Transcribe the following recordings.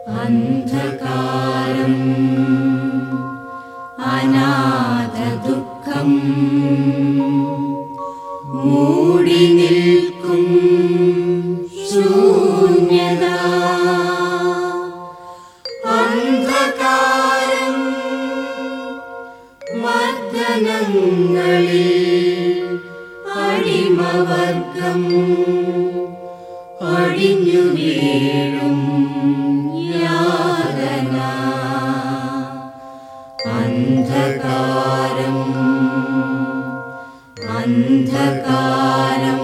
അന്ധകാരം അനാഥദുഃഖം മൂടി നിൽക്കും ശൂന്യത അന്ധകാരം മർദ്ദനങ്ങളിൽ അടിമവർഗം അടിഞ്ഞു വീഴും യാതന അന്ധകാരം അന്ധകാരം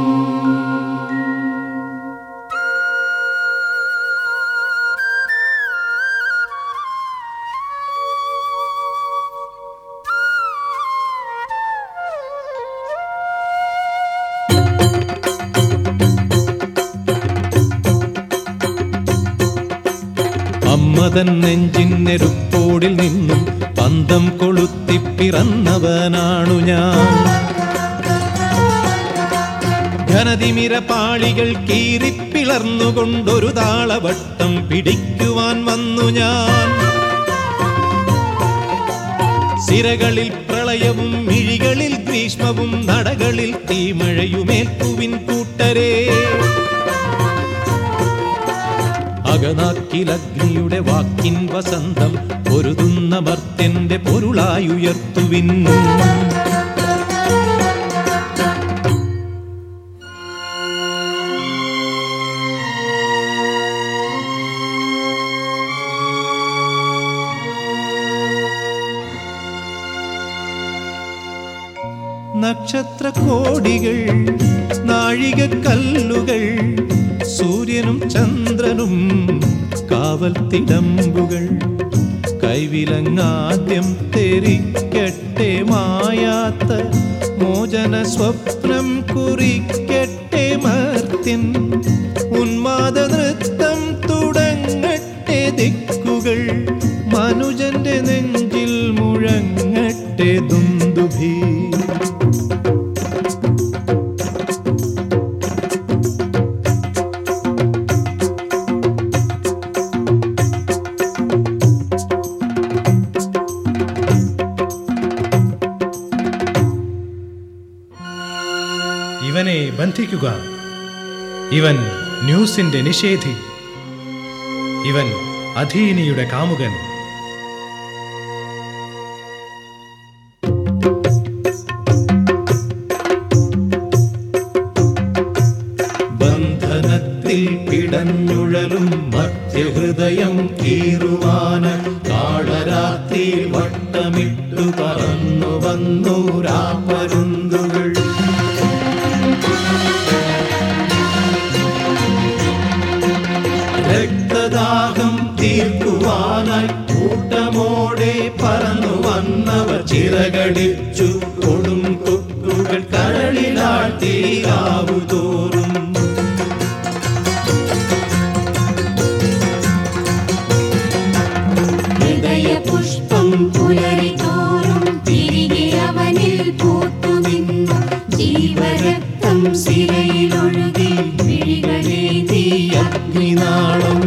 അമ്മതൻ നെഞ്ചിന്നെരുപ്പോടിൽ നിന്നും പന്തം കൊളുത്തി പിറന്നവനാണു ഞാൻ ഘനതിമിര പാളികൾ കീറിപ്പിളർന്നുകൊണ്ടൊരു താളവട്ടം പിടിക്കുവാൻ വന്നു ഞാൻ സിരകളിൽ പ്രളയവും മിഴികളിൽ ഗ്രീഷ്മവും നടകളിൽ തീമഴയുമേൽക്കുവിൻ കൂട്ടരേ അകനാക്കിലഗ്നിയുടെ വാക്കിൻ വസന്തം പൊരുതുന്ന മർത്യന്റെ പൊരുളായുയർത്തുവിൻ നക്ഷത്രകോടികൾ നാഴികക്കല്ലുകൾ സൂര്യനും ചന്ദ്രനും കാവൽ തിടമ്പുകൾ കൈവിലങ്ങാദ്യം തെറിക്കട്ടെ മായാത്ത മോചന സ്വപ്നം കുറിക്കട്ടെ മർത്യൻ ഉന്മാദ നൃത്തം തുടങ്ങട്ടെ ദിക്കുകൾ മനുജന്റെ നെഞ്ചിൽ മുഴങ്ങട്ടെ ദുന്ദുഭീ ഇവനെ ബന്ധിക്കുക ഇവൻ ന്യൂസിന്റെ നിഷേധി ഇവൻ അധീനിയുടെ കാമുകൻ ബന്ധനത്തിൽ പിടഞ്ഞുഴലും മധ്യഹൃദയം കീറുവാന കാളരാത്രിയിൽ വട്ടമിട്ടു പറന്നു വന്നു രാപ്പരുന്തുകൾ രക്തദാഹം തീർക്കുവാനായി കൂട്ടമോടെ പറന്നു വന്നവർ ചിറകടിച്ചു കൊടും കൊക്കുകൾ കരളിലാട്ടിയാവു തോറും ഹൃദയപുഷ്പം പുലരിതോറും തിരികെ അവനിൽ പൂത്തുനിന്നു ജീവരക്തം സിരയിലൊഴുകി വിഴികളെ തീയ അഗ്നിനാളം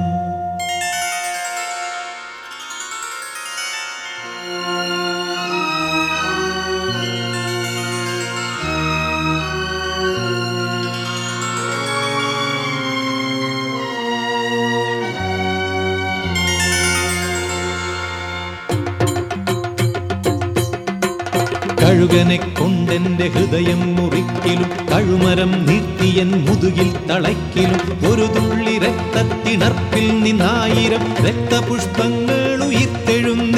കഴുകനെ കൊണ്ടെന്റെ ഹൃദയം മുറിക്കിലും കഴുമരം നീട്ടിയൻ മുതുകിൽ തളയ്ക്കിലും ഒരു തുള്ളി രക്തത്തിണർപ്പിൽ നിന്നായിരം രക്തപുഷ്പങ്ങൾ ഉയിർത്തെഴുന്ന